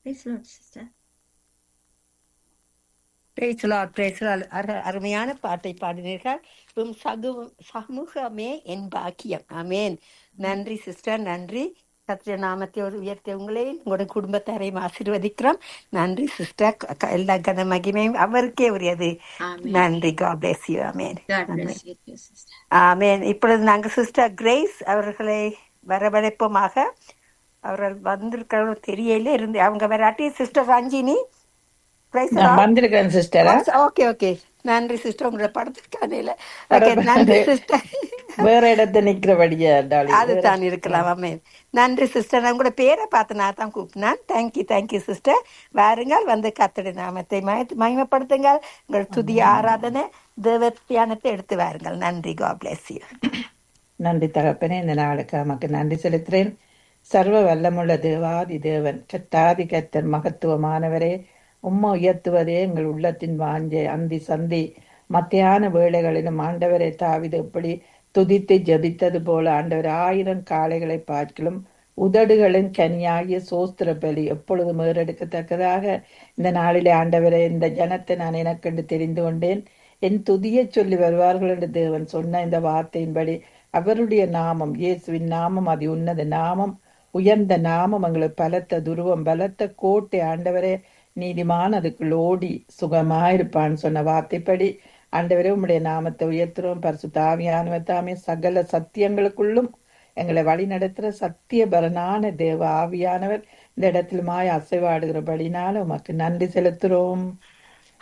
Praise the Lord, sister. பிரேசலால் பிரேசலால் அருமையான பாட்டை பாடினீர்கள் உம் சகு சமூகமே என் பாக்கியம் ஆமேன் நன்றி சிஸ்டர் நன்றி சத்திய நாமத்தை ஒரு உயர்த்தி உங்களையும் உங்களோட குடும்பத்தாரையும் ஆசீர்வதிக்கிறோம் நன்றி சிஸ்டர் எல்லா கன மகிமையும் அவருக்கே உரியது Amen. நன்றி காட் பிளஸ் யூ ஆமேன் God bless you too, sister. ஆமேன் இப்பொழுது நாங்கள் சிஸ்டர் கிரேஸ் அவர்களை வரவழைப்போமாக அவர்கள் வந்திருக்கிறவங்க தெரியல இருந்து அவங்க வராட்டி சிஸ்டர் ரஞ்சினி Praise the நான் Lord. வந்திருக்கேன் சிஸ்டரா ஓகே ஓகே நன்றி சிஸ்டர் உங்களை படத்துக்கான ஓகே நன்றி சிஸ்டர் வேற இடத்த நிக்கிறபடியா டாலி அதுதான் இருக்கலாம் ஆமே நன்றி சிஸ்டர் நான் உங்களோட பேரை பார்த்து நான் தான் கூப்பிட்டேன் தேங்க்யூ தேங்க்யூ சிஸ்டர் வாருங்கள் வந்து கத்தடி நாமத்தை மய- மகிமைப்படுத்துங்கள் உங்கள் துதி ஆராதனை தேவ தியானத்தை எடுத்து வாருங்கள் நன்றி காட் பிளஸ் யூ நன்றி தகப்பனே இந்த நாளுக்கு நமக்கு நன்றி செலுத்துறேன் சர்வ வல்லமுள்ள தேவாதி தேவன் கத்தாதி கத்தர் மகத்துவமானவரே உம்மை உயர்த்துவதே எங்கள் உள்ளத்தின் வாஞ்சை அந்தி சந்தி மத்தியான வேளைகளிலும் ஆண்டவரை தாவிது எப்படி துதித்து ஜெபித்தது போல ஆண்டவர் ஆயிரம் காளைகளை பார்க்கிலும் உதடுகளின் கனியாகிய சோஸ்திர பலி எப்பொழுதும் ஏறெடுக்கத்தக்கதாக இந்த நாளிலே ஆண்டவரே இந்த ஜனத்தை நான் எனக்கென்று தெரிந்து கொண்டேன் என் துதியை சொல்லி வருவார்கள் என்று தேவன் சொன்ன இந்த வார்த்தையின்படி அவருடைய நாமம் இயேசுவின் நாமம் அது உன்னத நாமம் உயர்ந்த நாமம் எங்களுக்கு பலத்த துருவம் பலத்த கோட்டை ஆண்டவரே நீதிமான் அதுக்குள் ஓடி சுகமாயிருப்பான்னு சொன்ன வார்த்தைப்படி ஆண்டவரே உம்முடைய நாமத்தை உயர்த்துறோம் பரிசு தாவியானவர் தாமே சகல சத்தியங்களுக்குள்ளும் எங்களை வழி நடத்துற சத்திய பரனான தேவ ஆவியானவர் இந்த இடத்திலுமாய் அசைவாடுகிறபடினால உமக்கு நன்றி செலுத்துறோம்